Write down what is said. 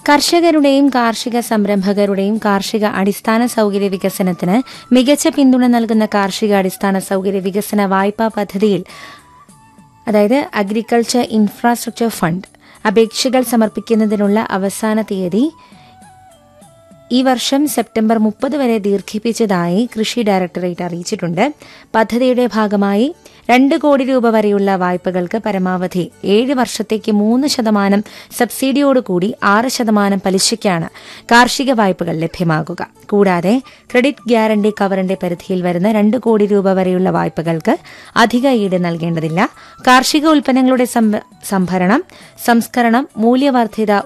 കർഷകരുടെയും കാർഷിക സംരംഭകരുടെയും കാർഷിക അടിസ്ഥാന സൗകര്യ വികസനത്തിന് മികച്ച പിന്തുണ നൽകുന്ന കാർഷിക അടിസ്ഥാന സൗകര്യ വികസന വായ്പാ പദ്ധതിയിൽ അതായത് അഗ്രികൾച്ചർ ഇൻഫ്രാസ്ട്രക്ചർ ഫണ്ട് അപേക്ഷകൾ സമർപ്പിക്കുന്നതിനുള്ള അവസാന തീയതി ഈ വർഷം സെപ്റ്റംബർ മുപ്പത് വരെ ദീർഘിപ്പിച്ചതായി കൃഷി ഡയറക്ടറേറ്റ് അറിയിച്ചിട്ടുണ്ട് പദ്ധതിയുടെ ഭാഗമായി രണ്ട് കോടി രൂപ വരെയുള്ള വായ്പകൾക്ക് പരമാവധി ഏഴ് വർഷത്തേക്ക് മൂന്ന് ശതമാനം സബ്സിഡിയോടുകൂടി ആറ് ശതമാനം പലിശയ്ക്കാണ് കാർഷിക വായ്പകൾ ലഭ്യമാകുക കൂടാതെ ക്രെഡിറ്റ് ഗ്യാരണ്ടി കവറിന്റെ പരിധിയിൽ വരുന്ന രണ്ട് കോടി രൂപ വരെയുള്ള വായ്പകൾക്ക് അധിക ഈട് നൽകേണ്ടതില്ല കാർഷിക ഉൽപ്പന്നങ്ങളുടെ സംഭ- സംഭരണം സംസ്കരണം മൂല്യവർദ്ധിത